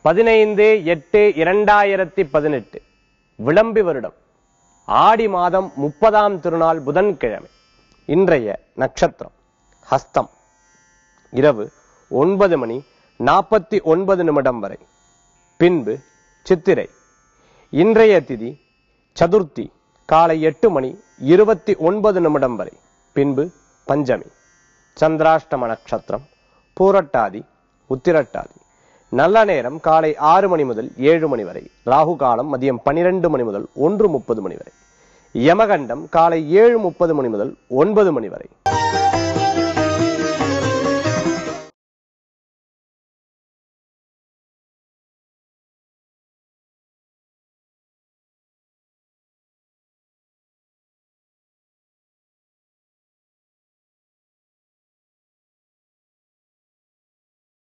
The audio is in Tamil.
பதினைந்து எட்டு இரண்டாயிரத்தி பதினெட்டு விளம்பி வருடம் ஆடி மாதம் முப்பதாம் திருநாள் புதன்கிழமை இன்றைய நட்சத்திரம் ஹஸ்தம் இரவு ஒன்பது மணி நாற்பத்தி ஒன்பது நிமிடம் வரை பின்பு சித்திரை இன்றைய திதி சதுர்த்தி காலை எட்டு மணி இருபத்தி ஒன்பது நிமிடம் வரை பின்பு பஞ்சமி சந்திராஷ்டம நட்சத்திரம் பூரட்டாதி உத்திரட்டாதி நல்ல நேரம் காலை ஆறு மணி முதல் ஏழு மணி வரை ராகு காலம் மதியம் பனிரெண்டு மணி முதல் ஒன்று முப்பது மணி வரை யமகண்டம் காலை ஏழு முப்பது மணி முதல் ஒன்பது மணி வரை